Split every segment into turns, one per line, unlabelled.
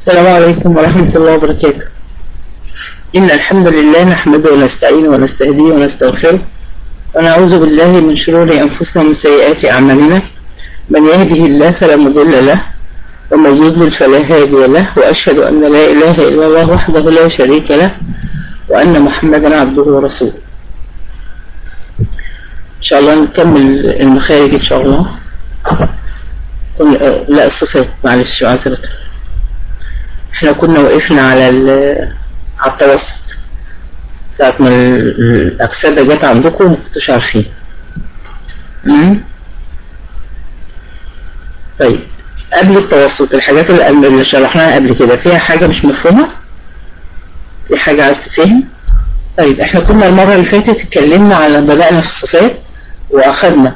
السلام عليكم ورحمة الله وبركاته إن الحمد لله نحمده ونستعينه ونستهديه ونستغفره ونعوذ بالله من شرور أنفسنا ومن سيئات أعمالنا من يهده الله فلا مضل له ومن يضلل فلا هادي له وأشهد أن لا إله إلا الله وحده لا شريك له وأن محمدا عبده ورسوله إن شاء الله نكمل المخارج إن شاء الله كنا- لا الصفات معلش معذرة احنا كنا وقفنا على ال- على التوسط ساعة ما ال- الأكسدة جت عندكم ما كنتوش عارفين أمم؟ طيب قبل التوسط الحاجات اللي اللي شرحناها قبل كده فيها حاجة مش مفهومة؟ في حاجة عايز تفهم؟ طيب احنا كنا المرة اللي فاتت اتكلمنا على بدأنا في الصفات وأخدنا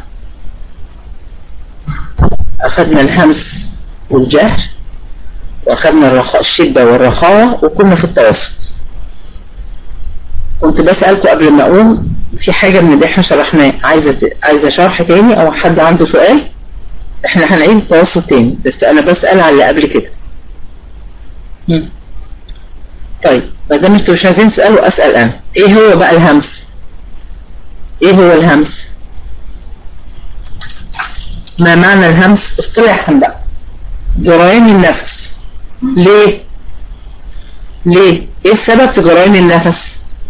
أخدنا الهمس والجهر وأخدنا الرخاء الشدة والرخاوة وكنا في التوسط كنت بسألكم قبل ما أقوم في حاجة من اللي احنا شرحناه عايزة عايزة شرح تاني أو حد عنده سؤال احنا هنعيد التوسط تاني بس أنا بسأل على اللي قبل كده مم. طيب ما دام انتوا مش عايزين تسألوا أسأل أنا إيه هو بقى الهمس؟ إيه هو الهمس؟ ما معنى الهمس؟ اصطلاحا بقى جريان النفس ليه؟ ليه؟ ايه السبب في جريان النفس؟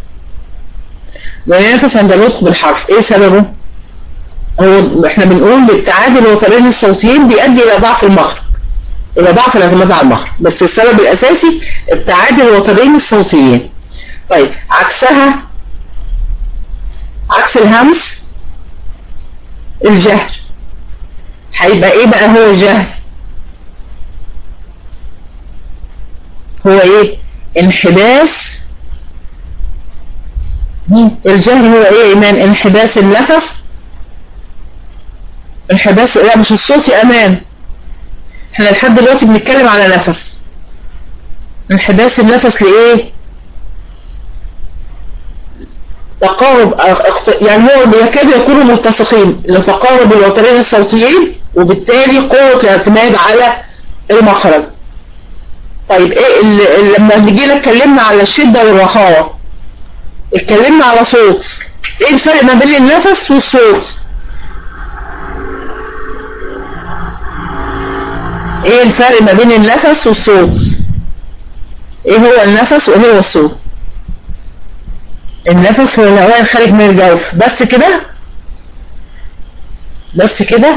جريان النفس عند النطق بالحرف ايه سببه؟ هو احنا بنقول بالتعادل الوترين الصوتيين بيؤدي الى ضعف المخرج الى ضعف الاعتماد على المخرج بس السبب الاساسي التعادل الوترين الصوتيين طيب عكسها عكس الهمس الجهر هيبقى ايه بقى هو الجهر هو ايه انحباس مم. الجهر هو ايه يا ايمان انحباس النفس انحباس لا مش الصوت يا امان احنا لحد دلوقتي بنتكلم على نفس انحباس النفس لايه تقارب اخت- يعني هو يكاد يكونوا متفقين لتقارب الوترين الصوتيين وبالتالي قوة الاعتماد على المخرج طيب ايه ال- ال- لما نجينا اتكلمنا على الشدة والرخاوة اتكلمنا على صوت ايه الفرق ما بين النفس والصوت ايه الفرق ما بين النفس والصوت ايه هو النفس وايه هو الصوت النفس هو الهواء الخارج من الجوف بس كده بس كده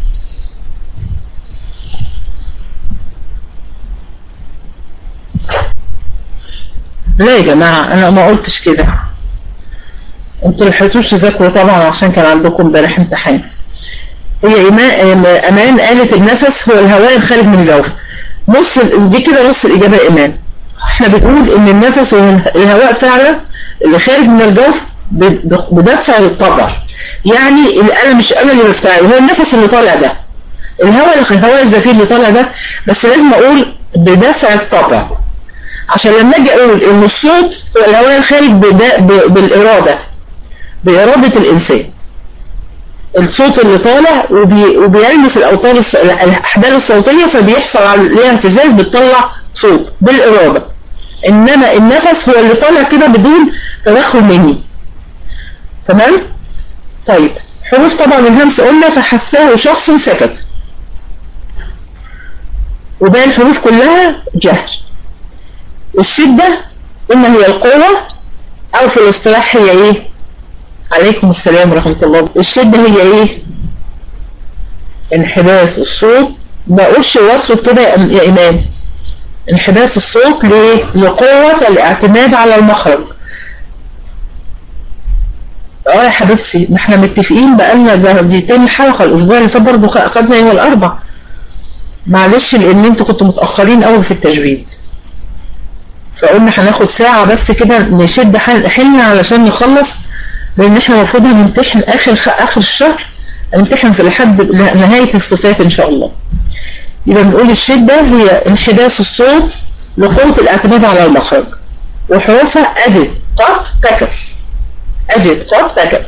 لا يا جماعة أنا ما قلتش كده انتوا لحقتوش تذاكروا طبعا عشان كان عندكم امبارح امتحان هي إيمان أمان قالت النفس هو الهواء الخارج من الجوف نص ال- دي كده نص الإجابة يا إيمان احنا بنقول إن النفس هو الهواء فعلا اللي خارج من الجوف ب- ب- بدفع الطبع يعني ال- أنا مش أنا اللي بفتعله هو النفس اللي طالع ده الهواء الهواء الزفير اللي طالع ده بس لازم أقول بدفع الطبع عشان لما اجي اقول ان الصوت هو الهواء الخارج بدا- ب- بالاراده باراده الانسان الصوت اللي طالع وبي وبيلمس الاوتار الص- الاحبال الصوتيه فبيحصل عليها اهتزاز بتطلع صوت بالاراده انما النفس هو اللي طالع كده بدون تدخل مني تمام طيب حروف طبعا الهمس قلنا فحساه شخص سكت وباقي الحروف كلها جهر الشدة إن هي القوة أو في الاصطلاح هي إيه؟ عليكم السلام ورحمة الله الشدة هي إيه؟ انحباس الصوت ما أقولش واصف كده يا يا إمام انحباس الصوت ليه؟ لقوة الاعتماد على المخرج اه يا حبيبتي ما احنا متفقين بقالنا ده دي تاني حلقة الأسبوع اللي فات برضه أخدنا يوم الأربع معلش لأن انتوا كنتوا متأخرين أوي في التجويد فقلنا هناخد ساعة بس كده نشد حل- حيلنا علشان نخلص لأن احنا المفروض هنمتحن آخر خ... آخر الشهر هنمتحن في لحد نهاية الصفات إن شاء الله. يبقى بنقول الشدة هي انحباس الصوت لقوة الاعتماد على المخرج وحروفها أجد قط تكت أجد قط تكت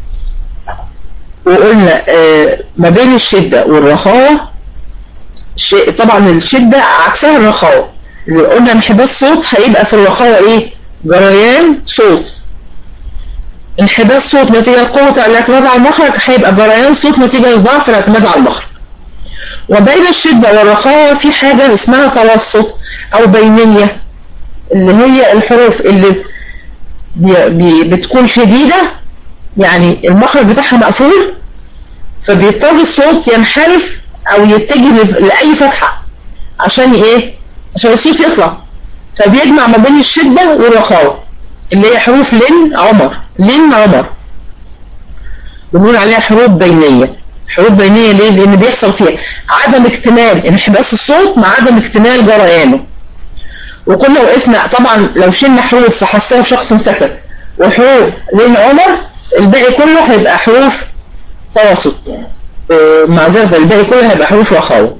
وقلنا آه ما بين الشدة والرخاوة ش- طبعا الشدة عكسها الرخاوة قلنا انحباس صوت هيبقى في الرخاوة ايه جريان صوت انحباس صوت نتيجة قوة الاعتماد على المخرج هيبقى جريان صوت نتيجة ضعف الاعتماد على المخرج وبين الشدة والرخاوة في حاجة اسمها توسط او بينية اللي هي الحروف اللي بي بي بتكون شديدة يعني المخرج بتاعها مقفول فبيضطر الصوت ينحرف او يتجه لأي فتحة عشان ايه عشان الصوت يطلع فبيجمع ما بين الشدة والرخاوة اللي هي حروف لن عمر لن عمر بنقول عليها حروف بينية حروف بينية ليه؟ لأن بيحصل فيها عدم اكتمال انحباس الصوت مع عدم اكتمال جريانه وكنا وقفنا طبعا لو شلنا حروف فحسها في شخص سكت وحروف لين عمر الباقي كله هيبقى حروف توسط مع ذلك الباقي كله هيبقى حروف رخاوة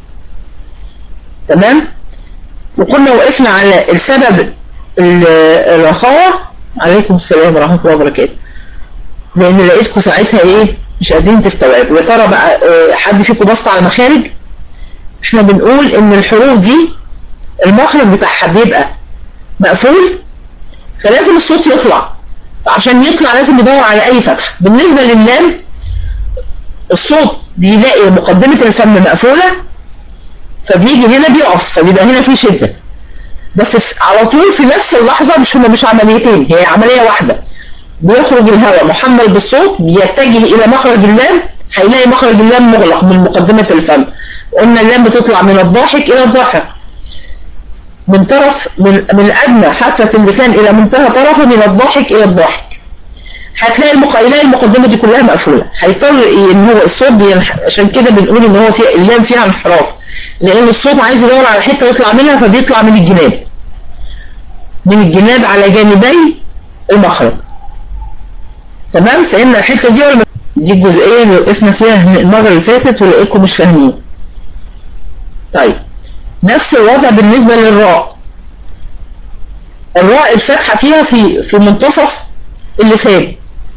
تمام وكنا وقفنا على السبب الرخاوة عليكم السلام ورحمة الله وبركاته لان لقيتكم ساعتها ايه مش قادرين تستوعبوا يا ترى بقى حد فيكم بص على المخارج احنا بنقول ان الحروف دي المخرج بتاعها بيبقى مقفول فلازم الصوت يطلع عشان يطلع لازم يدور على اي فتحة بالنسبة لللام الصوت بيلاقي مقدمة الفم مقفولة فبيجي هنا بيقف فبيبقى هنا في شدة بس على طول في نفس اللحظة مش هما مش عمليتين هي عملية واحدة بيخرج الهواء محمل بالصوت بيتجه الى مخرج اللام هيلاقي مخرج اللام مغلق من مقدمة الفم قلنا اللام بتطلع من الضاحك الى الضاحك من طرف من من ادنى حافة اللسان الى منتهى طرفه من الضاحك الى الضاحك هتلاقي المق... يلاقي المقدمة دي كلها مقفولة هيضطر ان هو الصوت بينح... عشان كده بنقول ان هو فيها اللام فيها انحراف لان الصوت عايز يدور على حتة يطلع منها فبيطلع من الجناب من الجناب على جانبي المخرج تمام فإن الحتة دي ولا دي الجزئية اللي وقفنا فيها المرة اللي فاتت ولقيتكم مش فاهمين طيب نفس الوضع بالنسبة للراء الراء الفتحة فيها في في منتصف اللسان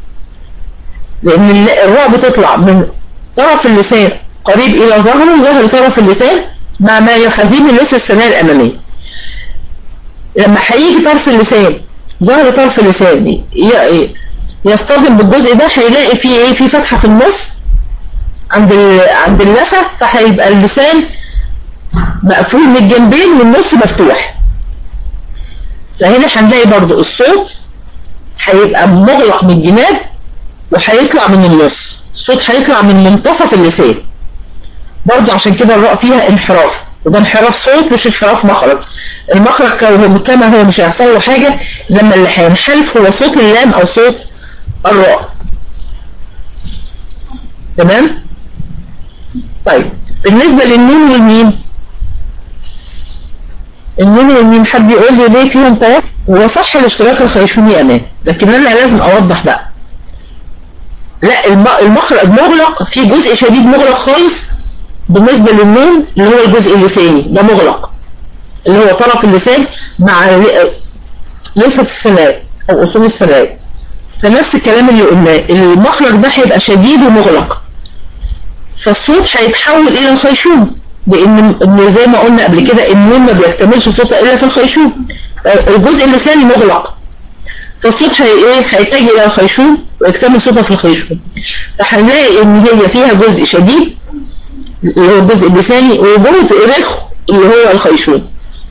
لأن الراء بتطلع من طرف اللسان قريب إلى ظهره ظهر طرف اللسان مع ما يحاذيه من لسه الثنايا الأمامية لما هيجي طرف اللسان ظهر طرف اللسان يصطدم بالجزء ده هيلاقي فيه ايه في فتحة في النص عند عند اللثة فهيبقى اللسان مقفول من الجنبين والنص مفتوح فهنا هنلاقي برضو الصوت هيبقى مغلق من الجناب وهيطلع من النص الصوت هيطلع من منتصف اللسان برضو عشان كده الراء فيها انحراف وده انحراف صوت مش انحراف مخرج المخرج كما هو مش هيحصل له حاجة لما اللي هينحرف هو صوت اللام او صوت الراء تمام طيب بالنسبة للنون والميم النون والميم حد يقول لي ليه فيهم ثلاث هو صح الاشتراك الخيشومي امان لكن انا لازم اوضح بقى لا المخرج مغلق في جزء شديد مغلق خالص بالنسبة للنون اللي هو الجزء اللساني ده مغلق اللي هو طرف اللسان مع لفة الثناء او اصول الثناء فنفس الكلام اللي قلناه المخرج ده هيبقى شديد ومغلق فالصوت هيتحول الى الخيشوم لان زي ما قلنا قبل كده النون ما بيكتملش صوتها الا في الخيشوم الجزء اللساني مغلق فالصوت هي ايه هيتجه الى الخيشوم ويكتمل صوتها في الخيشوم فهنلاقي ان هي فيها جزء شديد اللي هو الجزء اللساني وجزء رخو اللي هو الخيشوم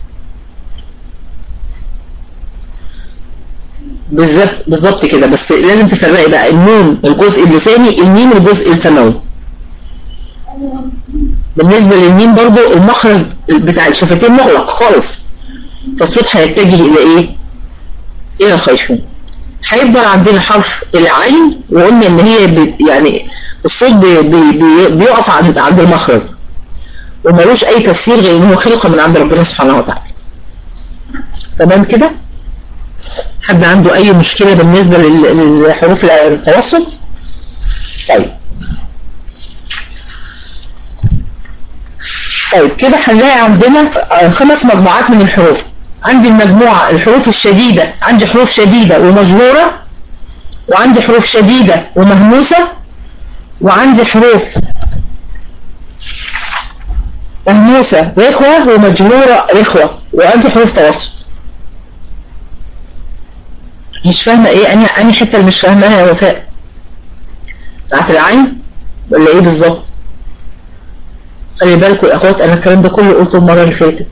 بالظبط بالظبط كده بس لازم تفرقي بقى النون الجزء اللساني الميم الجزء الثانوي بالنسبة للميم برضو المخرج بتاع الشفتين مغلق خالص فالصوت هيتجه الى ايه الى الخيشوم هيفضل عندنا حرف العين وقلنا ان هي بي يعني الصوت بي بي بي بيقف عند عند المخرج وملوش اي تفسير غير ان هو خلقه من عند ربنا سبحانه وتعالى تمام كده حد عنده اي مشكلة بالنسبة للحروف التوسط طيب طيب كده هنلاقي عندنا خمس مجموعات من الحروف عندي المجموعة الحروف الشديدة عندي حروف شديدة ومجرورة وعندي حروف شديدة ومهموسة وعندي حروف مهموسة رخوة ومجرورة رخوة وأنت حروف توسط مش فاهمة ايه أني أني حتة اللي مش فاهماها يا وفاء بتاعت العين ولا ايه بالظبط خلي بالكم يا اخوات انا الكلام ده كله قلته المرة اللي فاتت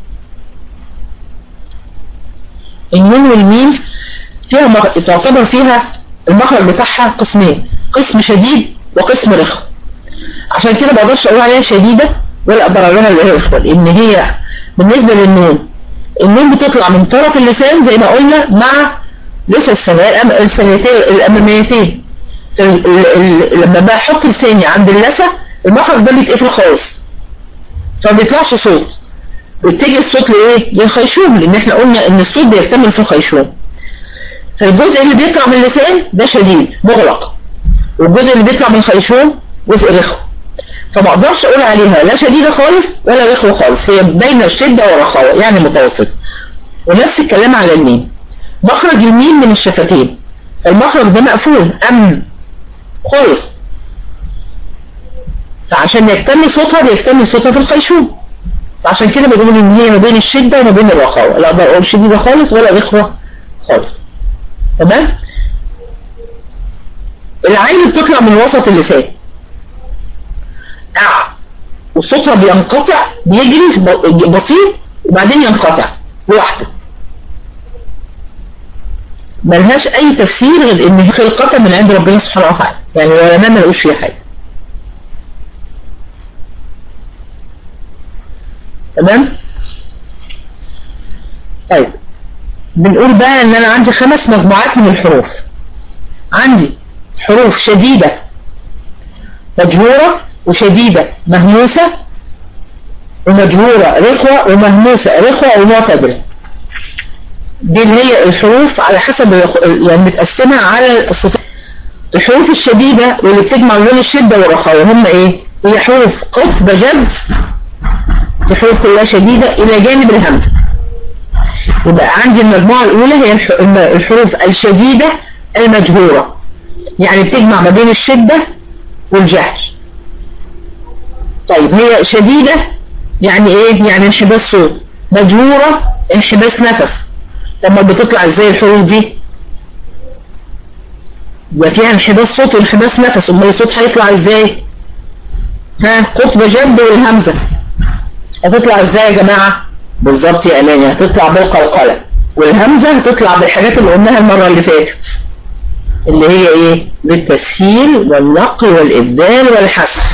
النون والميم فيها مخ... تعتبر فيها المخرج بتاعها قسمين قسم شديد وقسم رخو عشان كده ما اقدرش اقول عليها شديدة ولا اقدر اقول عليها رخوة لان هي بالنسبة للنون النون بتطلع من طرف اللسان زي ما قلنا مع لسه الثنيتين الاماميتين لما بحط لساني عند اللثة المخرج ده بيتقفل خالص فما بيطلعش صوت بيتجه الصوت لايه للخيشوم لان احنا قلنا ان الصوت بيكتمل في الخيشوم فالجزء اللي بيطلع من اللسان ده شديد مغلق والجزء اللي بيطلع من الخيشوم جزء رخو فما اقدرش اقول عليها لا شديدة خالص ولا رخوة خالص هي بين الشدة والرخاوة يعني متوسط ونفس الكلام على الميم مخرج الميم من الشفتين المخرج ده مقفول أم خالص فعشان يكتمل صوتها بيكتمل صوتها في الخيشوم فعشان كده بقول ان هي ما بين الشدة وما بين الرخاوة لا اقدر اقول شديدة خالص ولا رخوة خالص تمام العين بتطلع من وسط اللسان أع وصوتها بينقطع بيجري بسيط وبعدين ينقطع لوحده ملهاش اي تفسير غير ان هي خلقة من عند ربنا سبحانه وتعالى يعني ولا ما ملقوش فيها حاجة تمام طيب بنقول بقى ان انا عندي خمس مجموعات من الحروف عندي حروف شديدة مجهورة وشديدة مهموسة ومجهورة رخوة ومهموسة رخوة ومعتدلة دي اللي هي الحروف على حسب يعني متقسمة على الصفات الحروف الشديدة واللي بتجمع بين الشدة والرخاوة هم ايه هي حروف قطب جد دي حروف كلها شديدة الى جانب الهمزة يبقى عندي المجموعة الاولى هي الحروف الشديدة المجهورة يعني بتجمع ما بين الشدة والجهر طيب هي شديدة يعني ايه يعني انحباس صوت مجهورة انحباس نفس طب ما بتطلع ازاي الحروف دي يبقى فيها انحباس صوت وانحباس نفس امال الصوت هيطلع ازاي ها قطب جد والهمزة هتطلع ازاي يا جماعة بالظبط يا اماني هتطلع بالقلقلة والهمزة هتطلع بالحاجات اللي قلناها المرة اللي فاتت اللي هي ايه بالتسهيل والنقل والابدال والحذف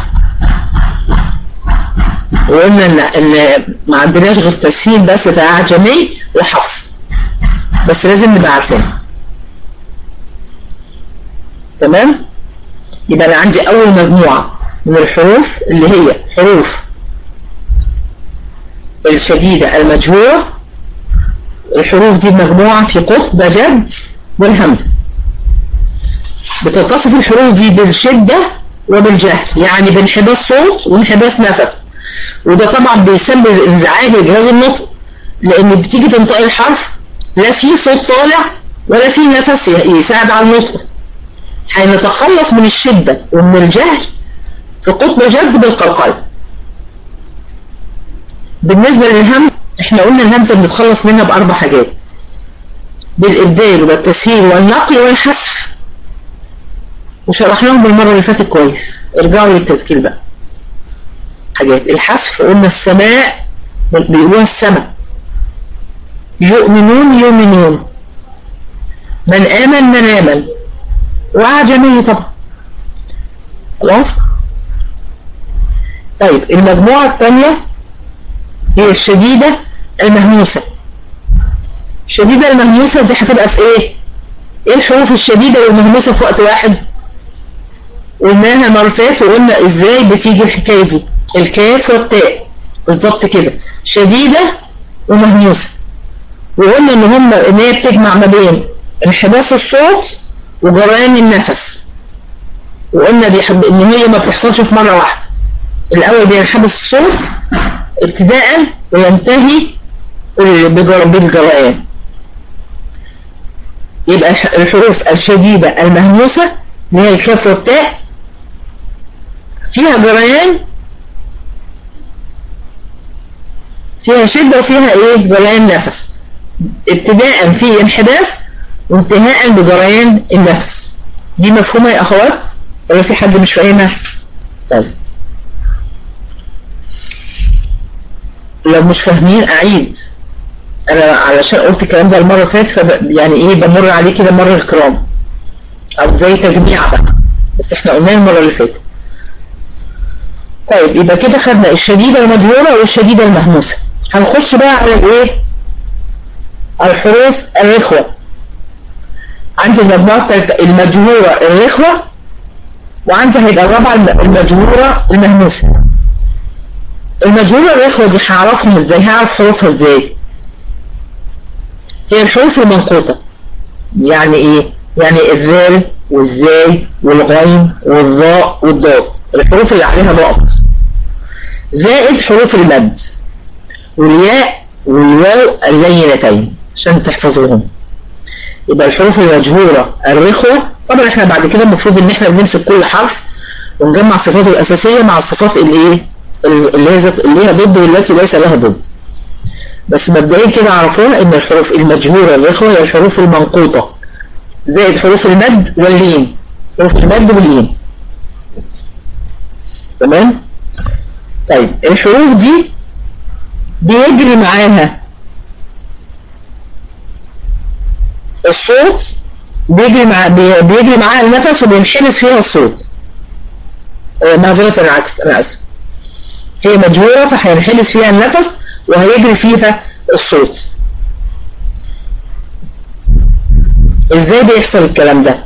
وقلنا ان, إن ما عندناش غير تسهيل بس في اعجمي وحفظ بس لازم نبقى عارفينها تمام يبقى انا عندي اول مجموعة من الحروف اللي هي حروف الشديدة المجهورة الحروف دي مجموعة في قطب جد والهمزة بتتصف الحروف دي بالشدة وبالجهر يعني بانحباس صوت وانحباس نفس وده طبعا بيسبب انزعاج الجهاز النطق لان بتيجي تنطق الحرف لا في صوت طالع ولا في نفس يساعد على النطق هنتخلص من الشدة ومن الجهل في قطب جد بالقلقلة بالنسبة للهم احنا قلنا الهمزة بنتخلص منها بأربع حاجات بالإبدال والتسهيل والنقل والحذف وشرحناهم المرة اللي فاتت كويس ارجعوا للتذكير بقى حاجات الحذف قلنا السماء بيقولوها السماء يؤمنون يؤمنون من آمن من آمن وعجمي طبعا خلاص طيب المجموعة الثانية هي الشديدة المهموسة الشديدة المهموسة دي هتبقى في ايه ايه الحروف الشديدة والمهموسة في وقت واحد قلناها مرة فاتت وقلنا ازاي بتيجي الحكاية دي الكاف والتاء بالظبط كده شديدة ومهموسة وقلنا ان هم ان هي بتجمع ما بين انحباس الصوت وجريان النفس وقلنا بيحب ان هي ما بتحصلش في مرة واحدة الاول بينحبس الصوت ابتداء وينتهي بالجريان يبقى الحروف الشديدة المهموسة اللي هي الكاف والتاء فيها جريان فيها شدة وفيها ايه جريان نفس ابتداء في انحباس وانتهاء بجريان النفس دي مفهومة يا اخوات ولا في حد مش فاهمها طيب لو مش فاهمين اعيد انا علشان قلت الكلام ده المره اللي فاتت يعني ايه بمر عليه كده مره الكرام او زي تجميع بقى بس احنا قلناه المره اللي فاتت طيب يبقى كده خدنا الشديده المجهوله والشديده المهموسه هنخش بقى على الايه الحروف الرخوه عندي المجموعه المجهوره الرخوه وعندي هيبقى الرابعه المجهوره المهموسه المجهوله الرخوه دي هعرفهم ازاي هعرف حروفها ازاي هي الحروف المنقوطة يعني ايه يعني الذال والزاي والغين والظاء والضاد الحروف اللي عليها نقط زائد حروف المد والياء والواو اللينتين عشان تحفظوهم يبقى الحروف المجهورة الرخوة طبعا احنا بعد كده المفروض ان احنا بنمسك كل حرف ونجمع صفاته الاساسية مع الصفات اللي ايه اللي هي اللي هي ضد والتي ليس لها ضد بس مبدئيا كده عرفوها ان الحروف المجهورة الرخوة هي الحروف المنقوطة زائد حروف المد واللين حروف المد واللين تمام طيب الحروف دي بيجري معاها الصوت بيجري مع بيجري معاها النفس وبينحبس فيها الصوت آه معذرة العكس انا اسف هي مجهورة فهينحبس فيها النفس وهيجري فيها الصوت ازاي بيحصل الكلام ده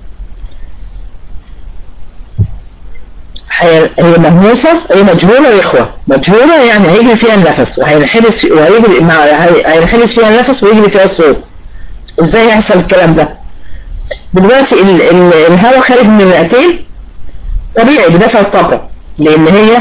هي مهموسة هي مجهولة يا إخوة مجهولة يعني هيجري فيها النفس وهينحبس وهيجري مع هينحبس فيها النفس ويجري فيها الصوت ازاي يحصل الكلام ده دلوقتي ال ال الهواء خارج من الرئتين طبيعي بدافع الطاقة لأن هي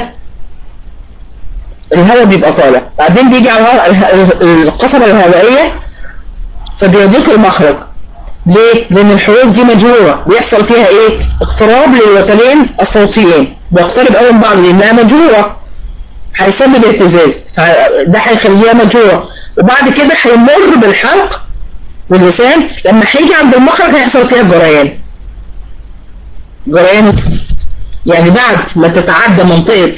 الهواء بيبقى طالع بعدين بيجي على القصبة الهوائية فبيضيق المخرج ليه؟ لأن الحروف دي مجهورة بيحصل فيها إيه؟ اقتراب للوترين الصوتيين بيقترب أول من بعض لأنها مجهورة هيسبب اهتزاز ده هيخليها مجهورة وبعد كده هيمر بالحلق واللسان لما هيجي عند المخرج هيحصل فيها جريان جريان يعني بعد ما تتعدى منطقة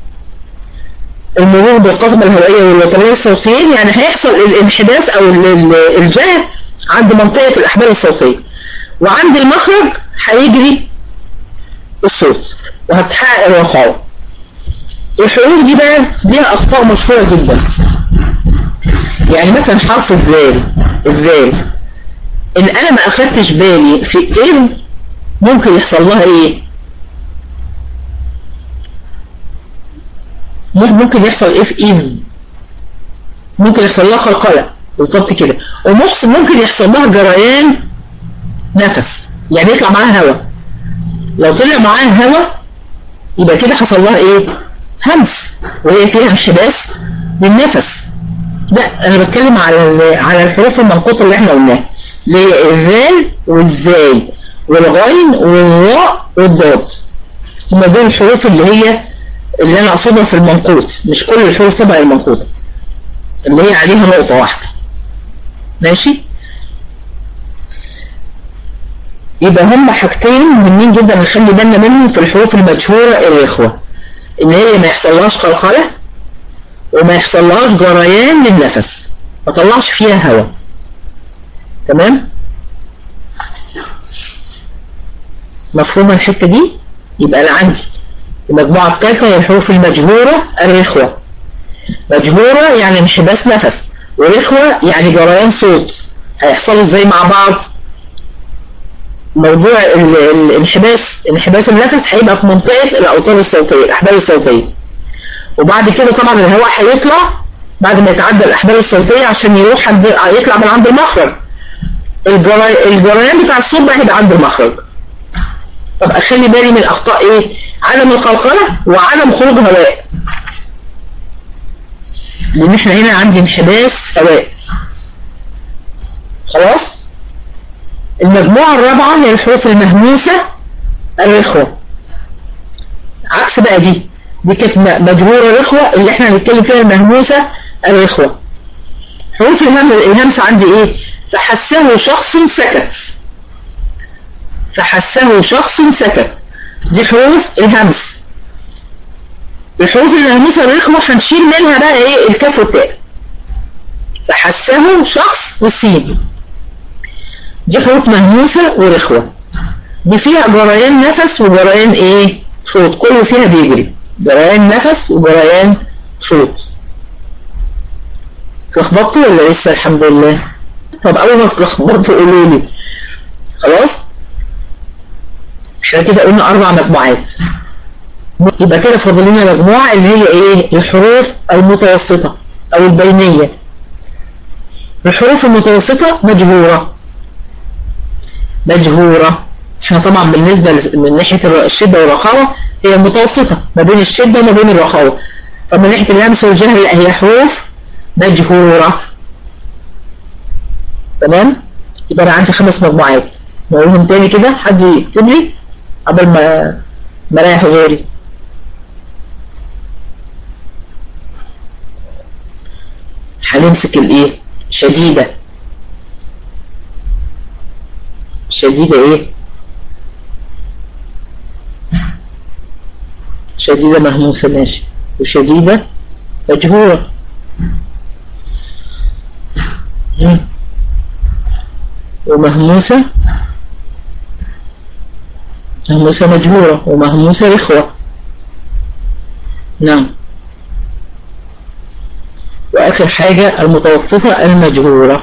المرور بالقصبة الهوائية والوترين الصوتيين يعني هيحصل الانحباس او الجاه عند منطقة الأحبال الصوتية وعند المخرج هيجري الصوت وهتحقق الرخاوة الحروف دي بقى ليها أخطاء مشهورة جدا يعني مثلا حرف الذال الذال إن أنا ما أخدتش بالي في إيه ممكن يحصل لها إيه ممكن يحصل إيه في إيه ممكن يحصل لها قلقلة بالظبط كده وممكن ممكن يحصل لها جريان نفس يعني يطلع معاها هواء لو طلع معاها هواء يبقى كده حصل لها ايه همس وهي فيها انحباس للنفس لا انا بتكلم على على الحروف المنقوطه اللي احنا قلناها اللي هي الذال والزاي والغين والراء والضاد هما دول الحروف اللي هي اللي انا اقصدها في المنقوط مش كل الحروف تبع المنقوطه اللي هي عليها نقطه واحده ماشي يبقى هم حاجتين مهمين جدا نخلي بالنا منهم في الحروف المجهورة الإخوة إن هي ما يحصلهاش قلقلة وما يحصلهاش جريان للنفس ما طلعش فيها هواء تمام مفهومة الحتة دي يبقى أنا عندي المجموعة الثالثة هي الحروف المجهورة الرخوة مجهورة يعني انحباس نفس ورخوة يعني جريان صوت هيحصلوا ازاي مع بعض موضوع الانحباس انحباس النفس هيبقى في منطقة الأوتار الصوتية الأحبال الصوتية وبعد كده طبعا الهواء هيطلع بعد ما يتعدى الأحبال الصوتية عشان يروح عند يطلع من عند المخرج الجري... الجريان بتاع الصوت بقى هيبقى عند المخرج طب أخلي بالي من الأخطاء إيه؟ عدم القلقلة وعدم خروج هواء لان احنا هنا عندي انحباس هواء خلاص المجموعة الرابعة هي الحروف المهموسة الرخوة عكس بقى دي دي كانت مجهورة رخوة اللي احنا هنتكلم فيها المهموسة الإخوة حروف الهمس الهمس عندي ايه فحسه شخص سكت فحسه شخص سكت دي حروف الهمس الحروف الهامسة الرخوة هنشيل منها بقى ايه الكاف والتاء فحسه شخص والسين دي حروف مهموسة ورخوة دي فيها جريان نفس وجريان ايه صوت كله فيها بيجري جريان نفس وجريان صوت اتلخبطتوا ولا لسه الحمد لله طب اول ما اتلخبطتوا قولوا لي خلاص احنا كده قلنا اربع مجموعات يبقى كده فاضل لنا مجموعه اللي هي ايه الحروف المتوسطه او البينيه الحروف المتوسطه مجهوره مجهوره احنا طبعا بالنسبه من ناحيه الشده والرخاوه هي متوسطه ما بين الشده وما بين الرخاوه طب من ناحيه اللمس والجهل هي حروف مجهورة تمام يبقى انا عندي خمس مجموعات نقولهم تاني كده حد يكتب لي قبل ما ما رايح غيري هنمسك الايه شديدة شديدة ايه شديدة مهموسة ماشي وشديدة مجهورة ومهموسة مهموسة مجهورة ومهموسة إخوة نعم وآخر حاجة المتوسطة المجهورة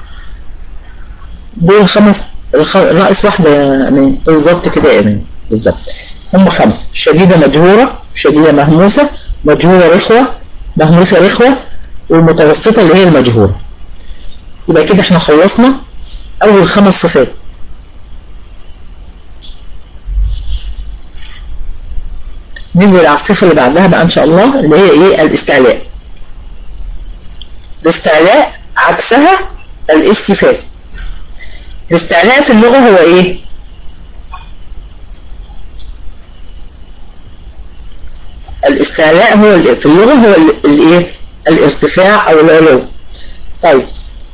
دول خمس ناقص واحدة يا أمين بالظبط كده يا أمين بالظبط هم خمس شديدة مجهورة شديدة مهموسة مجهورة إخوة مهموسة إخوة والمتوسطة اللي هي المجهورة يبقى كده احنا خلصنا اول خمس صفات نيجي على الصفة اللي بعدها بقى ان شاء الله اللي هي ايه الاستعلاء الاستعلاء عكسها الاستفاء الاستعلاء في اللغة هو ايه الاستعلاء هو في اللغة هو الايه الارتفاع او العلو طيب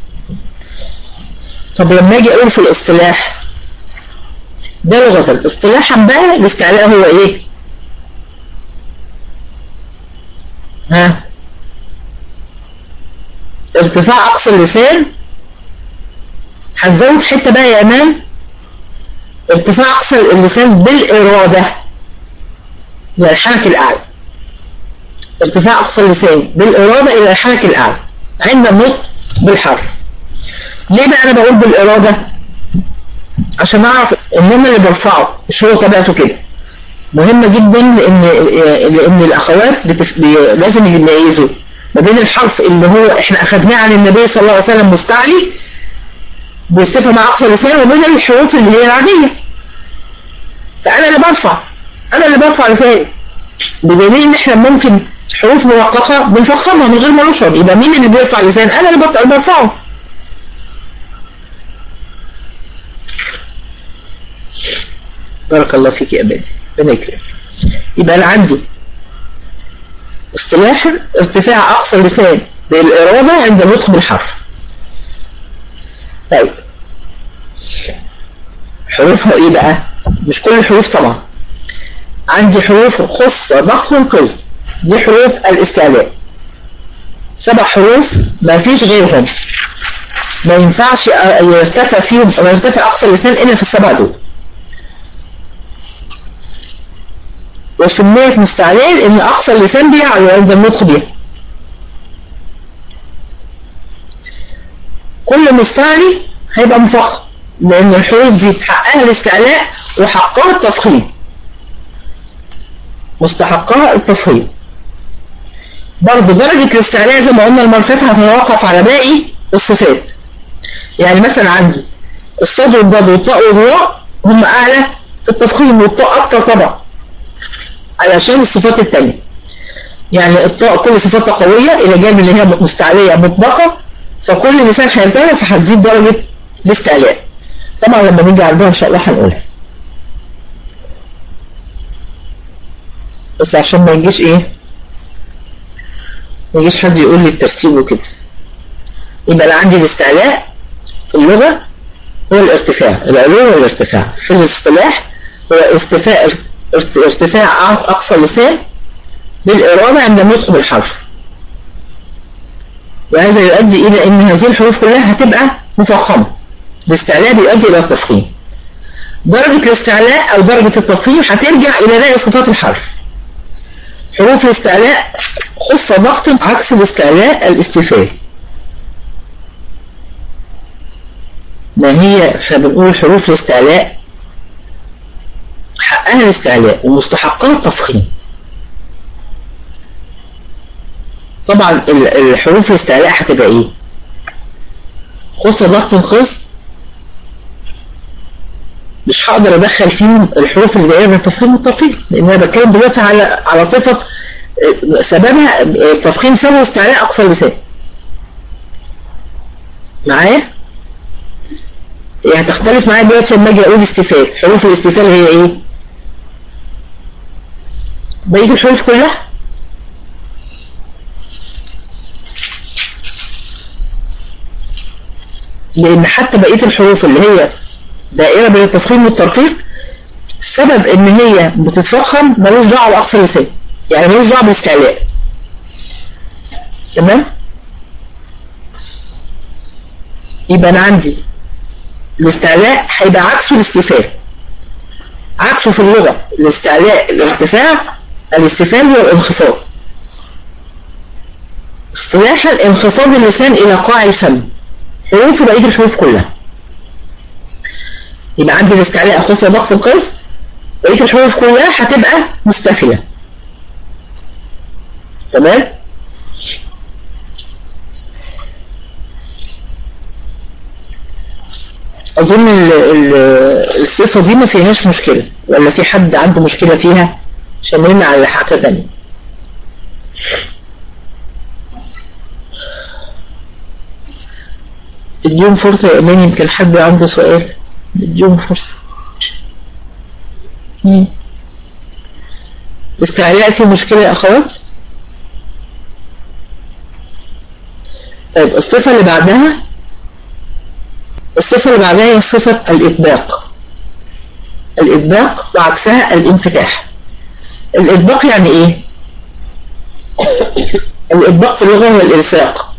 طب لما اجي اقول في الاصطلاح ده لغة اصطلاحا بقى الاستعلاء هو ايه ها ارتفاع اقصى اللسان هنزود حتة بقى يا امان ارتفاع اقصى اللسان بالارادة الى الحنك الاعلى ارتفاع اقصى اللسان بالارادة الى الحنك الاعلى عند النطق بالحرف ليه بقى انا بقول بالارادة عشان اعرف ان انا اللي برفعه مش هو طبيعته كده مهمة جدا لان لان الاخوات بتف... لازم يميزوا ما بين الحرف اللي هو احنا اخدناه عن النبي صلى الله عليه وسلم مستعلي بيصفى مع اقصى لسان وبين الحروف اللي هي العادية فانا اللي برفع انا اللي برفع لساني بدليل ان احنا ممكن حروف مرققة بنفخمها من غير ما نشعر يبقى مين اللي بيرفع لسان انا اللي برفعه بارك الله فيك يا أبادي ربنا يكرمك يبقى أنا عندي اصطلاح ارتفاع أقصى اللسان بالإرادة عند النطق بالحرف طيب حروفها ايه بقى مش كل الحروف طبعا عندي حروف خصة ضخم قل دي حروف الاستعلاء سبع حروف ما فيش غيرهم ما ينفعش يرتفع فيهم ما يرتفع اقصى اللسان الا في السبع دول وسميت مستعلين ان اقصى اللسان بيعلو عند النطق بيها كل مستعلي هيبقى مفخم لان الحروف دي حقها الاستعلاء وحقها التفخيم مستحقها التفخيم برضه درجة الاستعلاء زي ما قلنا المرفات هتتوقف على باقي الصفات يعني مثلا عندي الصاد والضاد والطاء والراء هم اعلى في التفخيم والطاء اكتر طبعا علشان الصفات التانية يعني الطاء كل صفاتها قوية إلى جانب اللي هي مستعلية مطلقة فكل لسان هيرتفع فهتزيد درجة الاستعلاء طبعا لما نيجي عندها إن شاء الله هنقولها بس عشان ما يجيش إيه ما يجيش حد يقول لي الترتيب وكده يبقى انا عندي الاستعلاء في اللغة هو الارتفاع العلو والارتفاع في الاصطلاح هو ارتفاع ارتفاع اقصى لسان بالإرادة عند النطق بالحرف وهذا يؤدي إلى أن هذه الحروف كلها هتبقى مفخمة الاستعلاء بيؤدي إلى التفخيم درجة الاستعلاء أو درجة التفخيم هترجع إلى باقي صفات الحرف حروف الاستعلاء خص ضغط عكس الاستعلاء الاستفال ما هي احنا بنقول حروف الاستعلاء حقها الاستعلاء ومستحقها التفخيم طبعا الحروف الاستعلاء هتبقى ايه خص ضغط قص مش هقدر ادخل فيهم الحروف اللي جايه من التفخيم والترقيم لان انا بتكلم دلوقتي على على صفه سببها تفخيم سبب استعلاء اقصى اللسان معايا يعني هتختلف معايا دلوقتي لما اجي اقول استفال حروف الاستفال هي ايه بقيه الحروف كلها لان حتى بقيه الحروف اللي هي دائره بين التفخيم والترقيق سبب ان هي بتتفخم ملوش دعوه باقصى اللسان يعني ملوش دعوه بالاستعلاء تمام يبقى انا عندي الاستعلاء هيبقى عكسه الاستفال عكسه في اللغة الاستعلاء الارتفاع الاستفال هو الانخفاض اصطلاحا انخفاض اللسان الى قاع الفم حروف بقية الحروف كلها يبقى عندي الاستعلاء خصوصا ضغط القلب بقية الحروف كلها هتبقى مستفلة تمام اظن الصفة دي ما فيهاش مشكلة ولا في حد عنده مشكلة فيها عشان نرمي على حاجة تانية اديهم فرصة يا امان يمكن حد عنده سؤال اديهم فرصة استعلاء في مشكلة يا اخوات طيب الصفة اللي بعدها الصفة اللي بعدها هي صفة الإطباق الإطباق وعكسها الانفتاح الإطباق يعني إيه؟ الإطباق في اللغة هو الإلفاق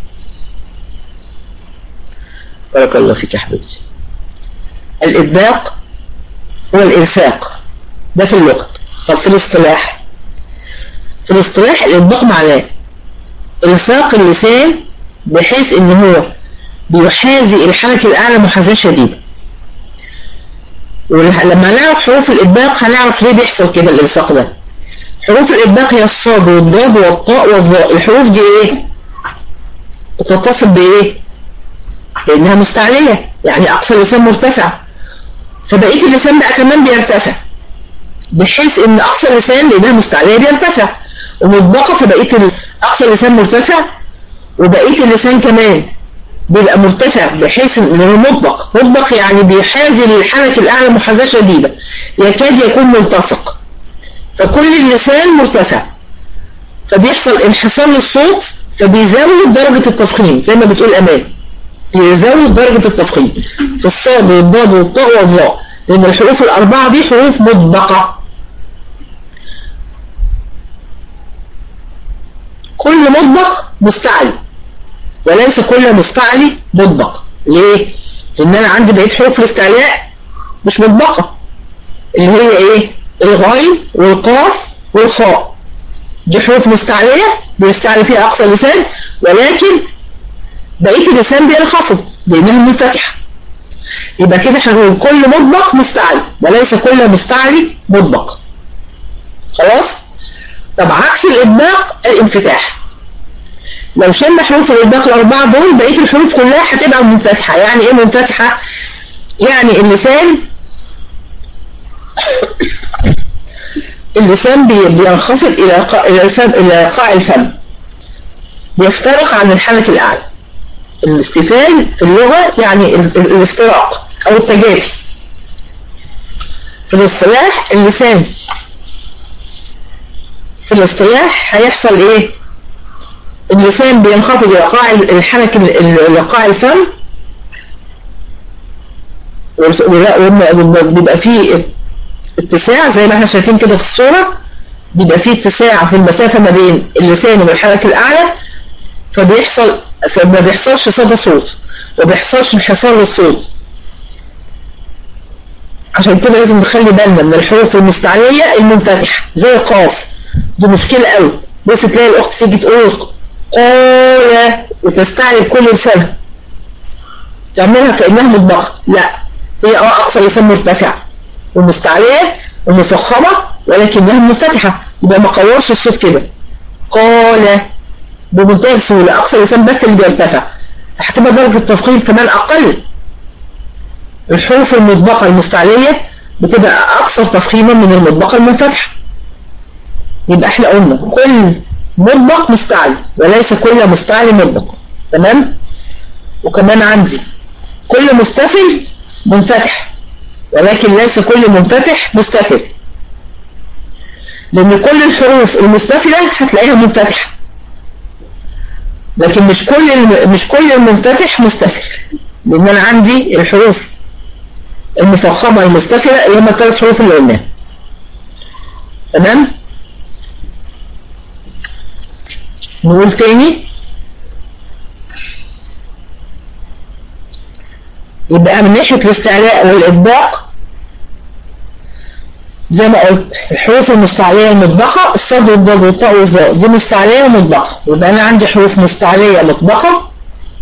بارك الله فيك يا حبيبتي الإطباق هو الإلفاق ده في اللغة طب في الاصطلاح في الاصطلاح الإطباق معناه إلفاق اللسان بحيث إن هو بيحاذي الحنك الأعلى محاذاة شديدة ولما نعرف حروف الإطباق هنعرف ليه بيحصل كده الإلصاق ده حروف الإطباق هي الصاد والضاد والطاء والظاء الحروف دي إيه؟ بتتصل بإيه؟ لأنها مستعلية يعني أقصى اللسان مرتفع فبقية اللسان بقى كمان بيرتفع بحيث إن أقصى اللسان لأنها مستعلية بيرتفع ومطبقة فبقية أقصى اللسان مرتفع وبقية اللسان كمان بيبقى مرتفع بحيث انه مطبق مطبق يعني بيحاذي للحنك الاعلى محاذاه شديده يكاد يكون ملتصق فكل اللسان مرتفع فبيحصل انحسار للصوت فبيزود درجة التفخيم زي ما بتقول امان بيزود درجة التفخيم في الصاد والضاد والطاء والظاء لان الحروف الاربعة دي حروف مطبقة كل مطبق مستعلي وليس كل مستعلي مطبق ليه؟ لان انا عندي بقيت حروف الاستعلاء مش مطبقة اللي هي ايه الغين والقاف والخاء دي حروف مستعلية بيستعلي فيها اقصى لسان ولكن بقية اللسان بينخفض لانها منفتحة يبقى كده هنقول كل مطبق مستعلي وليس كل مستعلي مطبق خلاص طب عكس الإطباق الانفتاح لو شلنا حروف الإطباق الأربعة دول بقية الحروف كلها هتبقى منفتحة يعني إيه منفتحة؟ يعني اللسان اللسان بينخفض إلى قاع إلى الفم إلى قاع الفم بيفترق عن الحنك الأعلى الاستفال في اللغة يعني الافتراق أو التجافي في الاصطلاح اللسان في الاصطلاح هيحصل ايه اللسان بينخفض إلى قاع الحنك إلى قاع الفم وبيبقى فيه اتساع زي ما احنا شايفين كده في الصورة بيبقى فيه اتساع في المسافة ما بين اللسان والحنك الأعلى فبيحصل فما بيحصلش صدى صوت وما بيحصلش انحصار للصوت عشان كده لازم نخلي بالنا من الحروف المستعلية المنفتحة زي القاف دي مشكلة قوي بس تلاقي الأخت تيجي تقول قولة وتستعلي بكل لسانها تعملها كأنها مطبخة لا هي اه أقصى لسان مرتفع ومستعلية ومفخمة ولكنها منفتحة يبقى ما قورش الصوت كده قال بمنتهى السهولة أقصى لسان بس اللي بيرتفع هتبقى درجة التفخيم كمان أقل الحروف المطبقة المستعلية بتبقى أكثر تفخيما من المطبقة المنفتحة يبقى احنا قلنا كل مطبق مستعلي وليس كل مستعلي مطبق تمام وكمان عندي كل مستفل منفتح ولكن ليس كل منفتح مستفل لأن كل الحروف المستفلة هتلاقيها منفتحة لكن مش كل مش كل المنفتح مستفل لأن أنا عندي الحروف المفخمة المستفلة اللي هم الثلاث حروف اللي قلناها تمام نقول تاني يبقى من ناحية الاستعلاء والإطباق زي ما قلت الحروف المستعلية المطبقة الصاد والضاد والطاء والظاء دي مستعلية ومطبقة يبقى أنا عندي حروف مستعلية مطبقة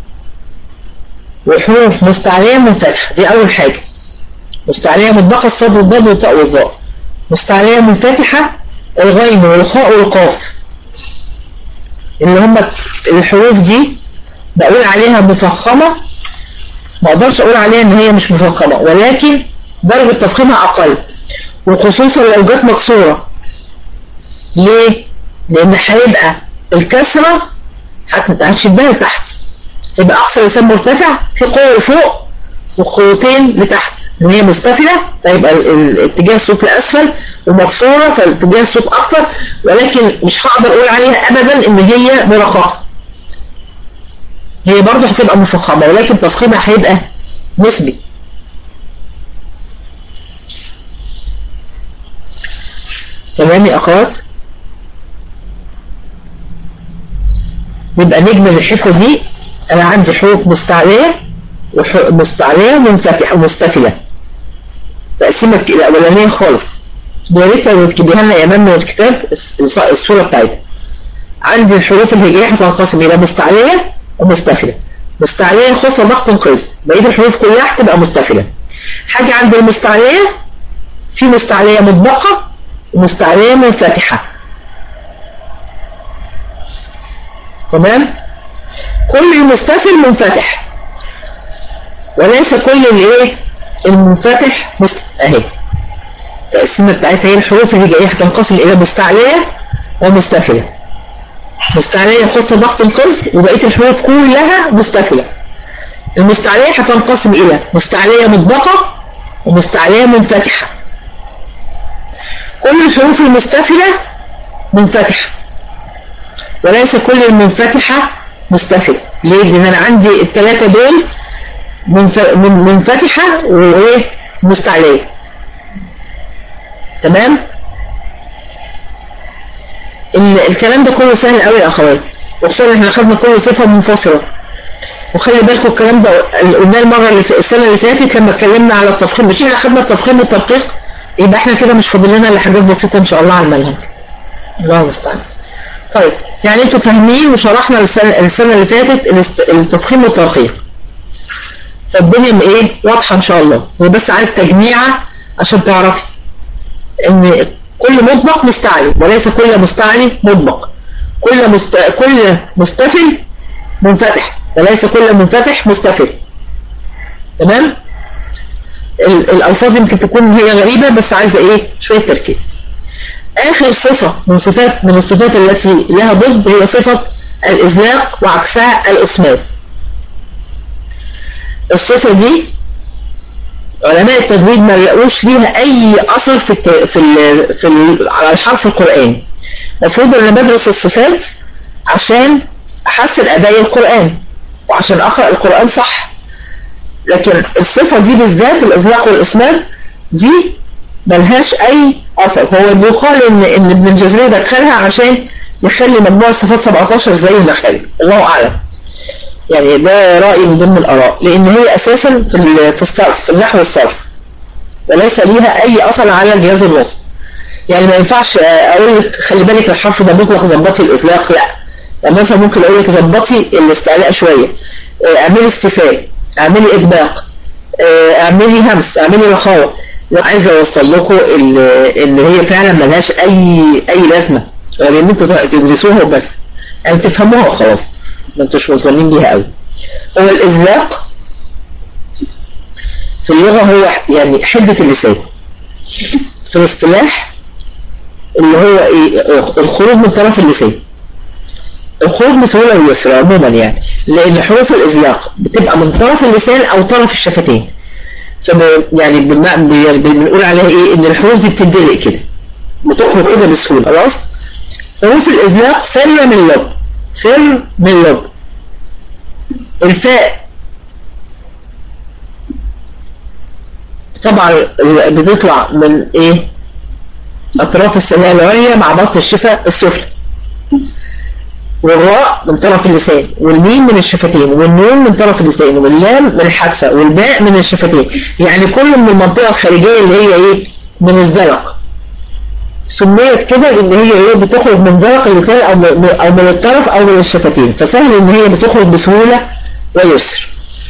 وحروف مستعلية منفتحة دي أول حاجة مستعلية مطبقة الصاد والضاد والطاء والظاء مستعلية منفتحة الغين والخاء والقاف اللي هم الحروف دي بقول عليها مفخمة ما اقدرش اقول عليها ان هي مش مفخمة ولكن درجة تفخيمها اقل وخصوصا لو جت مكسورة ليه؟ لان هيبقى الكسرة هتشدها لتحت يبقى اقصى لسان مرتفع في قوة فوق وقوتين لتحت ان هي مستفلة فيبقى الاتجاه الصوت لاسفل ومكسورة فالاتجاه الصوت اكتر ولكن مش هقدر اقول عليها ابدا ان هي مرققة هي برضه هتبقى مفخمة ولكن تفخيمها هيبقى نسبي تمام يا اخوات يبقى نجمل الحته دي انا عندي حروف مستعليه ومستعليه ومنفتحه ومستفله تقسيمه الاولانيه خالص يا ريت لو تكتبيها لنا يا امام من الكتاب الصوره بتاعتها عندي الحروف الهجائيه هتنقسم الى مستعليه ومستفله مستعليه خاصه ضغط قيد بقيه الحروف كلها هتبقى مستفله حاجه عند المستعليه في مستعليه مطبقه ومستعليه منفتحه تمام كل مستفل منفتح وليس كل الايه المنفتح مست... اهي التقسيمه بتاعتها هي الحروف الهجائيه هتنقسم الى مستعليه ومستفله مستعليه خاصه ضغط القلب وبقيه الحروف كلها مستفله المستعليه هتنقسم الى مستعليه مطبقه ومستعليه منفتحه كل الحروف المستفله منفتحه وليس كل المنفتحه مستفله ليه؟ لان انا عندي الثلاثه دول منف... منفتحه وايه مستعليه تمام الكلام ده كله سهل قوي يا اخوات وخصوصا احنا خدنا كل صفه منفصله وخلي بالكم الكلام ده قلناه المره اللي في السنه اللي فاتت لما اتكلمنا على التفخيم مش احنا خدنا التفخيم والتدقيق يبقى احنا كده مش فاضل لنا الا حاجات بسيطه ان شاء الله على المنهج الله المستعان طيب يعني انتوا فاهمين وشرحنا السنه, السنة اللي فاتت التفخيم والتدقيق فالدنيا ايه واضحه ان شاء الله هو بس عايز تجميعه عشان تعرفي ان كل مطبق مستعلي وليس كل مستعلي مطبق كل مست... كل مستفل منفتح وليس كل منفتح مستفل تمام الالفاظ يمكن تكون هي غريبه بس عايزه ايه شويه تركيز اخر صفه من صفات من الصفات التي لها ضد هي صفه الازلاق وعكسها الاسماد الصفه دي علماء التجويد ما لقوش ليها اي اثر في الت... في ال... في ال... على الحرف القراني المفروض ان انا بدرس الصفات عشان أحسن أداء القرآن وعشان أقرأ القرآن صح لكن الصفة دي بالذات الإطلاق والإسناد دي ملهاش أي أثر هو بيقال إن إن ابن الجزري دخلها عشان يخلي مجموع الصفات 17 زي المخارج الله أعلم يعني ده رأي من ضمن الآراء لأن هي أساسا في في الصرف في النحو والصرف وليس ليها أي أثر على الجهاز الوسط يعني ما ينفعش أقول لك خلي بالك الحرف ده مطلق ظبطي الإطلاق لا يعني مثلا ممكن أقول لك ظبطي الاستعلاء شوية اعملي استفاء اعملي إطباق اعملي همس اعملي رخاوة لا عايز أوصل لكم اللي هي فعلا ملهاش أي أي لازمة غير يعني إن أنتوا تدرسوها وبس يعني تفهموها وخلاص ما انتوش ملزمين بيها قوي هو الإذلاق في اللغة هو يعني حدة اللسان في الاصطلاح اللي هو ايه الخروج من طرف اللسان الخروج من طرف اليسرى عموما يعني لان حروف الإذلاق بتبقى من طرف اللسان او طرف الشفتين فب يعني بنقول عليها ايه ان الحروف دي بتندلق كده بتخرج كده بسهولة خلاص حروف الإذلاق فر من اللب فر من اللب الفاء طبعا بتطلع من ايه اطراف الثنايا العليا مع بطن الشفة السفلى والراء من طرف اللسان والميم من الشفتين والنون من طرف اللسان واللام من الحافة والباء من الشفتين يعني كل من المنطقة الخارجية اللي هي ايه من الزلق سميت كده لان هي ايه بتخرج من زلق اللسان او من, أو من الطرف او من الشفتين فسهل ان هي بتخرج بسهولة ويسر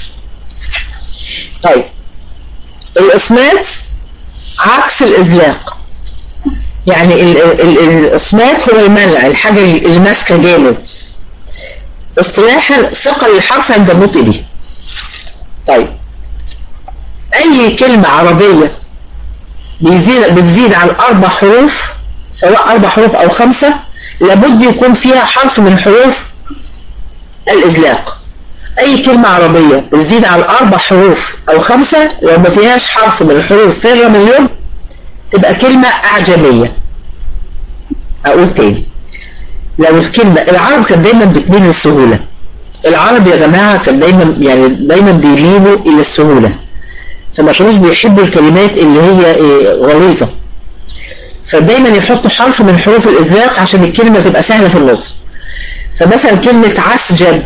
طيب الإصمات عكس الإذلاق يعني الإصمات هو المنع الحاجة اللي ماسكة جامد اصطلاحا ثقل الحرف عند النطق به طيب أي كلمة عربية بيزيد, بتزيد عن أربع حروف سواء أربع حروف أو خمسة لابد يكون فيها حرف من حروف الإذلاق أي كلمة عربية بتزيد عن أربع حروف أو خمسة لو ما فيهاش حرف من الحروف فر من يوم تبقى كلمة أعجمية أقول تاني لو الكلمة العرب كان دايما بتميل للسهولة العرب يا جماعة كان دايما يعني دايما بيميلوا إلى السهولة فما كانوش بيحبوا الكلمات اللي هي غليظة فدايما يحطوا حرف من حروف الإذلاق عشان الكلمة تبقى سهلة في النص فمثلا كلمة عسجد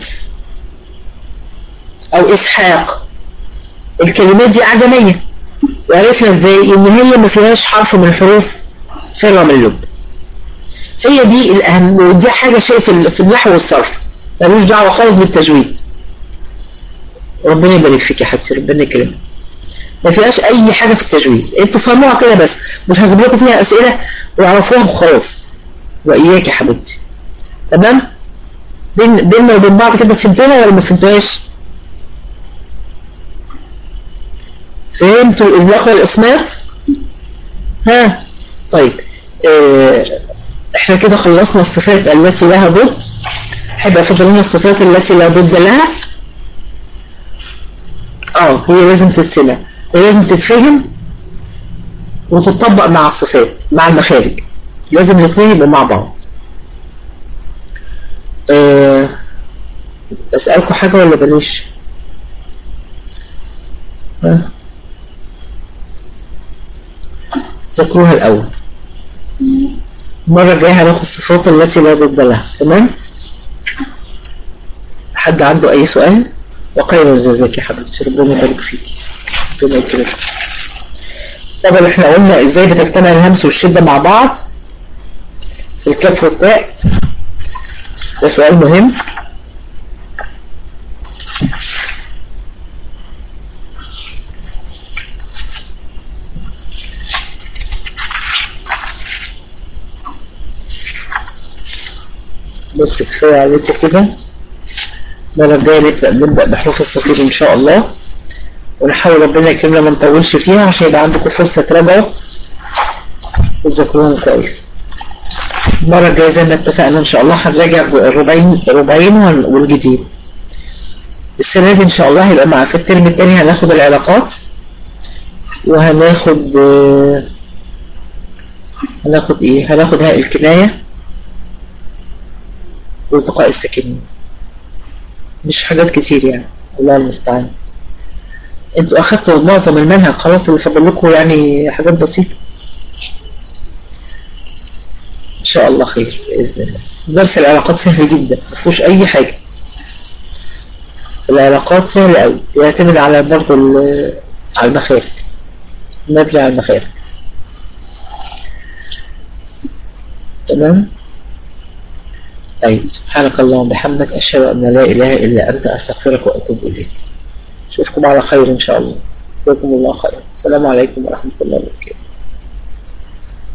او اسحاق الكلمات دي اعجمية وعرفنا ازاي ان هي ما فيهاش حرف من الحروف فر من اللب هي دي الاهم ودي حاجة شيء في النحو والصرف ملوش دعوة خالص بالتجويد ربنا يبارك فيك يا حبيبتي ربنا يكرمك ما فيهاش اي حاجة في التجويد انتوا فهموها كده بس مش هجيب لكم فيها اسئلة واعرفوها وخلاص واياك يا حبيبتي تمام بين بيننا وبين بعض كده فهمتوها ولا ما فهمتوهاش فهمتوا الإذلاق والإصمات ها طيب اه احنا كده خلصنا الصفات التي لها ضد حب افضل لنا الصفات التي لا ضد لها اه هي لازم تتسمع ولازم تتفهم وتطبق مع الصفات مع المخارج لازم الاثنين يبقوا مع بعض اه اسألكم حاجة ولا بلاش ها ذكروها الأول المرة الجاية هناخد الصفات التي لا ضد لها تمام حد عنده أي سؤال وقيل جزاك يا حبيبتي ربنا يبارك فيكي ربنا يكرمك طبعا احنا قلنا ازاي بتجتمع الهمس والشدة مع بعض في الكف والتاء ده سؤال مهم بس كفاية عليكم كده المرة الجاية نبدأ نبدأ بحروف التفيض إن شاء الله ونحاول ربنا يكرمنا ما نطولش فيها عشان يبقى عندكم فرصة تراجعوا وتذاكروهم كويس المرة الجاية زي ما اتفقنا إن شاء الله هنراجع الربعين الربعين والجديد السنة دي إن شاء الله هيبقى مع في الترم التاني هناخد العلاقات وهناخد هناخد إيه هناخد هاء الكناية والتقاء الساكنين مش حاجات كتير يعني الله المستعان انتوا اخدتوا معظم المنهج خلاص اللي فاضل لكم يعني حاجات بسيطة ان شاء الله خير باذن الله درس العلاقات سهل جدا ما فيهوش اي حاجة العلاقات سهلة قوي يعتمد على برضه ال- على المخارج مبني على المخارج تمام طيب سبحانك اللهم وبحمدك أشهد أن لا إله إلا أنت أستغفرك وأتوب إليك أشوفكم على خير إن شاء الله جزاكم الله خيرا السلام عليكم ورحمة الله وبركاته